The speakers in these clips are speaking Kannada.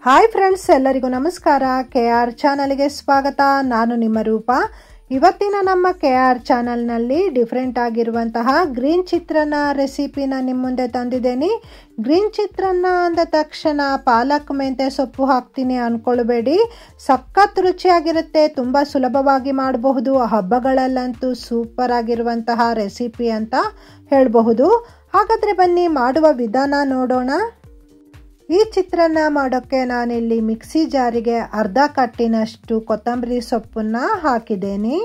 ಹಾಯ್ ಫ್ರೆಂಡ್ಸ್ ಎಲ್ಲರಿಗೂ ನಮಸ್ಕಾರ ಕೆ ಆರ್ ಚಾನಲ್ಗೆ ಸ್ವಾಗತ ನಾನು ನಿಮ್ಮ ರೂಪ ಇವತ್ತಿನ ನಮ್ಮ ಕೆ ಆರ್ ಚಾನಲ್ನಲ್ಲಿ ಡಿಫ್ರೆಂಟ್ ಆಗಿರುವಂತಹ ಗ್ರೀನ್ ಚಿತ್ರಾನ್ನ ರೆಸಿಪಿನ ನಿಮ್ಮ ಮುಂದೆ ತಂದಿದ್ದೇನೆ ಗ್ರೀನ್ ಚಿತ್ರಾನ್ನ ಅಂದ ತಕ್ಷಣ ಪಾಲಕ್ ಮೆಂತೆ ಸೊಪ್ಪು ಹಾಕ್ತೀನಿ ಅಂದ್ಕೊಳ್ಬೇಡಿ ಸಖತ್ ರುಚಿಯಾಗಿರುತ್ತೆ ತುಂಬ ಸುಲಭವಾಗಿ ಮಾಡಬಹುದು ಹಬ್ಬಗಳಲ್ಲಂತೂ ಸೂಪರ್ ಆಗಿರುವಂತಹ ರೆಸಿಪಿ ಅಂತ ಹೇಳಬಹುದು ಹಾಗಾದರೆ ಬನ್ನಿ ಮಾಡುವ ವಿಧಾನ ನೋಡೋಣ ಈ ಚಿತ್ರಾನ್ನ ಮಾಡೋಕ್ಕೆ ನಾನಿಲ್ಲಿ ಮಿಕ್ಸಿ ಜಾರಿಗೆ ಅರ್ಧ ಕಟ್ಟಿನಷ್ಟು ಕೊತ್ತಂಬರಿ ಸೊಪ್ಪನ್ನ ಹಾಕಿದ್ದೇನೆ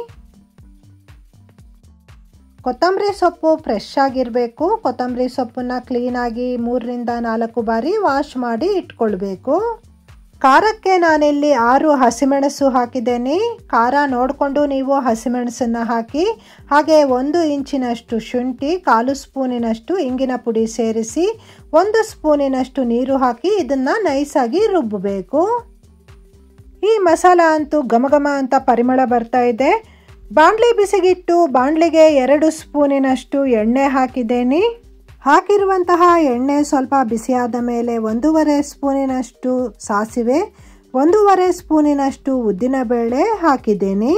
ಕೊತ್ತಂಬರಿ ಸೊಪ್ಪು ಫ್ರೆಶ್ ಆಗಿರಬೇಕು ಕೊತ್ತಂಬರಿ ಸೊಪ್ಪನ್ನ ಕ್ಲೀನಾಗಿ ಮೂರರಿಂದ ನಾಲ್ಕು ಬಾರಿ ವಾಶ್ ಮಾಡಿ ಇಟ್ಕೊಳ್ಬೇಕು ಖಾರಕ್ಕೆ ನಾನಿಲ್ಲಿ ಆರು ಹಸಿಮೆಣಸು ಹಾಕಿದ್ದೇನೆ ಖಾರ ನೋಡಿಕೊಂಡು ನೀವು ಹಸಿಮೆಣಸನ್ನು ಹಾಕಿ ಹಾಗೆ ಒಂದು ಇಂಚಿನಷ್ಟು ಶುಂಠಿ ಕಾಲು ಸ್ಪೂನಿನಷ್ಟು ಇಂಗಿನ ಪುಡಿ ಸೇರಿಸಿ ಒಂದು ಸ್ಪೂನಿನಷ್ಟು ನೀರು ಹಾಕಿ ಇದನ್ನು ನೈಸಾಗಿ ರುಬ್ಬಬೇಕು ಈ ಮಸಾಲ ಅಂತೂ ಘಮಘಮ ಅಂತ ಪರಿಮಳ ಬರ್ತಾ ಇದೆ ಬಾಣಲಿ ಬಿಸಿಗಿಟ್ಟು ಬಾಣಲಿಗೆ ಎರಡು ಸ್ಪೂನಿನಷ್ಟು ಎಣ್ಣೆ ಹಾಕಿದ್ದೇನೆ ಹಾಕಿರುವಂತಹ ಎಣ್ಣೆ ಸ್ವಲ್ಪ ಬಿಸಿಯಾದ ಮೇಲೆ ಒಂದೂವರೆ ಸ್ಪೂನಿನಷ್ಟು ಸಾಸಿವೆ ಒಂದೂವರೆ ಸ್ಪೂನಿನಷ್ಟು ಉದ್ದಿನಬೇಳೆ ಹಾಕಿದ್ದೇನೆ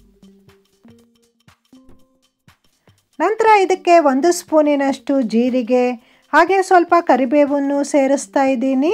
ನಂತರ ಇದಕ್ಕೆ ಒಂದು ಸ್ಪೂನಿನಷ್ಟು ಜೀರಿಗೆ ಹಾಗೆ ಸ್ವಲ್ಪ ಕರಿಬೇವನ್ನು ಸೇರಿಸ್ತಾ ಇದ್ದೀನಿ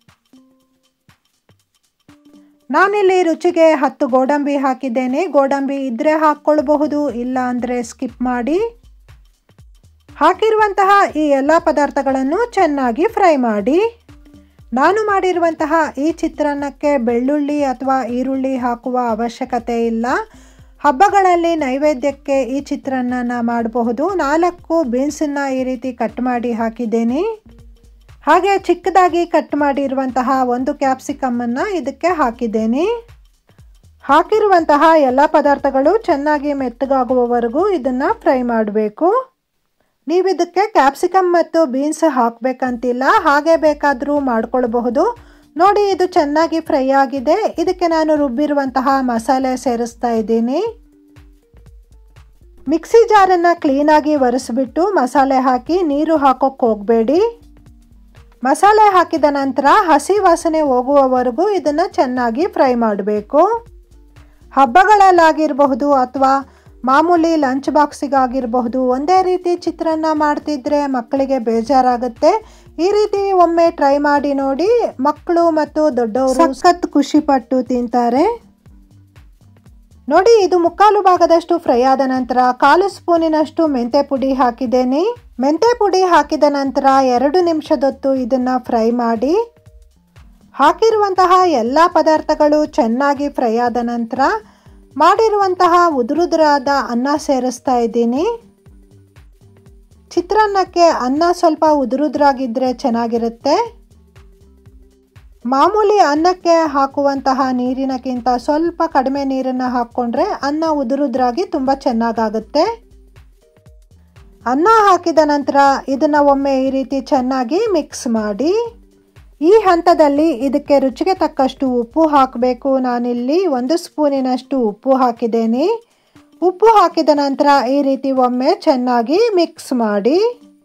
ನಾನಿಲ್ಲಿ ರುಚಿಗೆ ಹತ್ತು ಗೋಡಂಬಿ ಹಾಕಿದ್ದೇನೆ ಗೋಡಂಬಿ ಇದ್ದರೆ ಹಾಕ್ಕೊಳ್ಬಹುದು ಇಲ್ಲ ಅಂದರೆ ಸ್ಕಿಪ್ ಮಾಡಿ ಹಾಕಿರುವಂತಹ ಈ ಎಲ್ಲ ಪದಾರ್ಥಗಳನ್ನು ಚೆನ್ನಾಗಿ ಫ್ರೈ ಮಾಡಿ ನಾನು ಮಾಡಿರುವಂತಹ ಈ ಚಿತ್ರಾನ್ನಕ್ಕೆ ಬೆಳ್ಳುಳ್ಳಿ ಅಥವಾ ಈರುಳ್ಳಿ ಹಾಕುವ ಅವಶ್ಯಕತೆ ಇಲ್ಲ ಹಬ್ಬಗಳಲ್ಲಿ ನೈವೇದ್ಯಕ್ಕೆ ಈ ಚಿತ್ರಾನ್ನ ಮಾಡಬಹುದು ನಾಲ್ಕು ಬೀನ್ಸನ್ನು ಈ ರೀತಿ ಕಟ್ ಮಾಡಿ ಹಾಕಿದ್ದೇನೆ ಹಾಗೆ ಚಿಕ್ಕದಾಗಿ ಕಟ್ ಮಾಡಿರುವಂತಹ ಒಂದು ಕ್ಯಾಪ್ಸಿಕಮ್ಮನ್ನು ಇದಕ್ಕೆ ಹಾಕಿದ್ದೇನೆ ಹಾಕಿರುವಂತಹ ಎಲ್ಲ ಪದಾರ್ಥಗಳು ಚೆನ್ನಾಗಿ ಮೆತ್ತಗಾಗುವವರೆಗೂ ಇದನ್ನು ಫ್ರೈ ಮಾಡಬೇಕು ನೀವು ಇದಕ್ಕೆ ಕ್ಯಾಪ್ಸಿಕಮ್ ಮತ್ತು ಬೀನ್ಸ್ ಹಾಕಬೇಕಂತಿಲ್ಲ ಹಾಗೆ ಬೇಕಾದರೂ ಮಾಡ್ಕೊಳ್ಬಹುದು ನೋಡಿ ಇದು ಚೆನ್ನಾಗಿ ಫ್ರೈ ಆಗಿದೆ ಇದಕ್ಕೆ ನಾನು ರುಬ್ಬಿರುವಂತಹ ಮಸಾಲೆ ಸೇರಿಸ್ತಾ ಇದ್ದೀನಿ ಮಿಕ್ಸಿ ಜಾರನ್ನು ಕ್ಲೀನಾಗಿ ಒರೆಸ್ಬಿಟ್ಟು ಮಸಾಲೆ ಹಾಕಿ ನೀರು ಹಾಕೋಕ್ಕೆ ಹೋಗಬೇಡಿ ಮಸಾಲೆ ಹಾಕಿದ ನಂತರ ಹಸಿ ವಾಸನೆ ಹೋಗುವವರೆಗೂ ಇದನ್ನು ಚೆನ್ನಾಗಿ ಫ್ರೈ ಮಾಡಬೇಕು ಹಬ್ಬಗಳಲ್ಲಾಗಿರಬಹುದು ಅಥವಾ ಮಾಮೂಲಿ ಲಂಚ್ ಬಾಕ್ಸಿಗಾಗಿರಬಹುದು ಒಂದೇ ರೀತಿ ಚಿತ್ರಾನ್ನ ಮಾಡ್ತಿದ್ರೆ ಮಕ್ಕಳಿಗೆ ಬೇಜಾರಾಗುತ್ತೆ ಈ ರೀತಿ ಒಮ್ಮೆ ಟ್ರೈ ಮಾಡಿ ನೋಡಿ ಮಕ್ಕಳು ಮತ್ತು ದೊಡ್ಡವರು ಸಖತ್ ಖುಷಿ ಪಟ್ಟು ತಿಂತಾರೆ ನೋಡಿ ಇದು ಮುಕ್ಕಾಲು ಭಾಗದಷ್ಟು ಫ್ರೈ ಆದ ನಂತರ ಕಾಲು ಸ್ಪೂನಿನಷ್ಟು ಮೆಂತೆ ಪುಡಿ ಹಾಕಿದ್ದೇನೆ ಮೆಂತೆ ಪುಡಿ ಹಾಕಿದ ನಂತರ ಎರಡು ನಿಮಿಷದೊತ್ತು ಇದನ್ನ ಫ್ರೈ ಮಾಡಿ ಹಾಕಿರುವಂತಹ ಎಲ್ಲ ಪದಾರ್ಥಗಳು ಚೆನ್ನಾಗಿ ಫ್ರೈ ಆದ ನಂತರ ಮಾಡಿರುವಂತಹ ಉದುರುದುರಾದ ಅನ್ನ ಸೇರಿಸ್ತಾ ಇದ್ದೀನಿ ಚಿತ್ರಾನ್ನಕ್ಕೆ ಅನ್ನ ಸ್ವಲ್ಪ ಉದುರುದ್ರಾಗಿದ್ದರೆ ಚೆನ್ನಾಗಿರುತ್ತೆ ಮಾಮೂಲಿ ಅನ್ನಕ್ಕೆ ಹಾಕುವಂತಹ ನೀರಿನಕ್ಕಿಂತ ಸ್ವಲ್ಪ ಕಡಿಮೆ ನೀರನ್ನು ಹಾಕ್ಕೊಂಡ್ರೆ ಅನ್ನ ಉದುರುದ್ರಾಗಿ ತುಂಬ ಚೆನ್ನಾಗಾಗುತ್ತೆ ಅನ್ನ ಹಾಕಿದ ನಂತರ ಇದನ್ನು ಒಮ್ಮೆ ಈ ರೀತಿ ಚೆನ್ನಾಗಿ ಮಿಕ್ಸ್ ಮಾಡಿ ಈ ಹಂತದಲ್ಲಿ ಇದಕ್ಕೆ ರುಚಿಗೆ ತಕ್ಕಷ್ಟು ಉಪ್ಪು ಹಾಕಬೇಕು ನಾನಿಲ್ಲಿ ಒಂದು ಸ್ಪೂನಿನಷ್ಟು ಉಪ್ಪು ಹಾಕಿದ್ದೇನೆ ಉಪ್ಪು ಹಾಕಿದ ನಂತರ ಈ ರೀತಿ ಒಮ್ಮೆ ಚೆನ್ನಾಗಿ ಮಿಕ್ಸ್ ಮಾಡಿ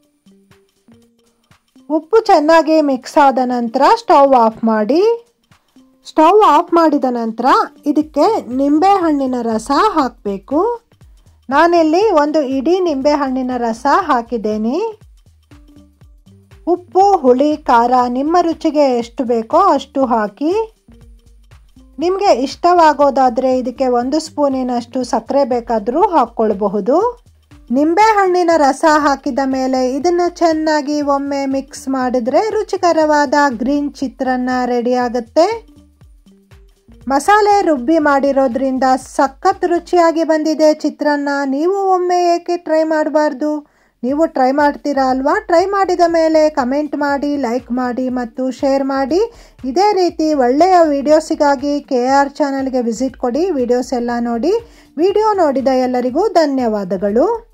ಉಪ್ಪು ಚೆನ್ನಾಗಿ ಮಿಕ್ಸ್ ಆದ ನಂತರ ಸ್ಟವ್ ಆಫ್ ಮಾಡಿ ಸ್ಟವ್ ಆಫ್ ಮಾಡಿದ ನಂತರ ಇದಕ್ಕೆ ನಿಂಬೆ ಹಣ್ಣಿನ ರಸ ಹಾಕಬೇಕು ನಾನಿಲ್ಲಿ ಒಂದು ಇಡೀ ನಿಂಬೆ ಹಣ್ಣಿನ ರಸ ಹಾಕಿದ್ದೇನೆ ಉಪ್ಪು ಹುಳಿ ಖಾರ ನಿಮ್ಮ ರುಚಿಗೆ ಎಷ್ಟು ಬೇಕೋ ಅಷ್ಟು ಹಾಕಿ ನಿಮಗೆ ಇಷ್ಟವಾಗೋದಾದರೆ ಇದಕ್ಕೆ ಒಂದು ಸ್ಪೂನಿನಷ್ಟು ಸಕ್ಕರೆ ಬೇಕಾದರೂ ಹಾಕ್ಕೊಳ್ಬಹುದು ನಿಂಬೆ ಹಣ್ಣಿನ ರಸ ಹಾಕಿದ ಮೇಲೆ ಇದನ್ನು ಚೆನ್ನಾಗಿ ಒಮ್ಮೆ ಮಿಕ್ಸ್ ಮಾಡಿದ್ರೆ ರುಚಿಕರವಾದ ಗ್ರೀನ್ ಚಿತ್ರಾನ್ನ ರೆಡಿ ಆಗುತ್ತೆ ಮಸಾಲೆ ರುಬ್ಬಿ ಮಾಡಿರೋದ್ರಿಂದ ಸಖತ್ ರುಚಿಯಾಗಿ ಬಂದಿದೆ ಚಿತ್ರಾನ್ನ ನೀವು ಒಮ್ಮೆ ಏಕೆ ಟ್ರೈ ಮಾಡಬಾರ್ದು ನೀವು ಟ್ರೈ ಮಾಡ್ತೀರಾ ಅಲ್ವಾ ಟ್ರೈ ಮಾಡಿದ ಮೇಲೆ ಕಮೆಂಟ್ ಮಾಡಿ ಲೈಕ್ ಮಾಡಿ ಮತ್ತು ಶೇರ್ ಮಾಡಿ ಇದೇ ರೀತಿ ಒಳ್ಳೆಯ ವಿಡಿಯೋಸಿಗಾಗಿ ಕೆ ಆರ್ ಚಾನಲ್ಗೆ ವಿಸಿಟ್ ಕೊಡಿ ವಿಡಿಯೋಸ್ ಎಲ್ಲ ನೋಡಿ ವಿಡಿಯೋ ನೋಡಿದ ಎಲ್ಲರಿಗೂ ಧನ್ಯವಾದಗಳು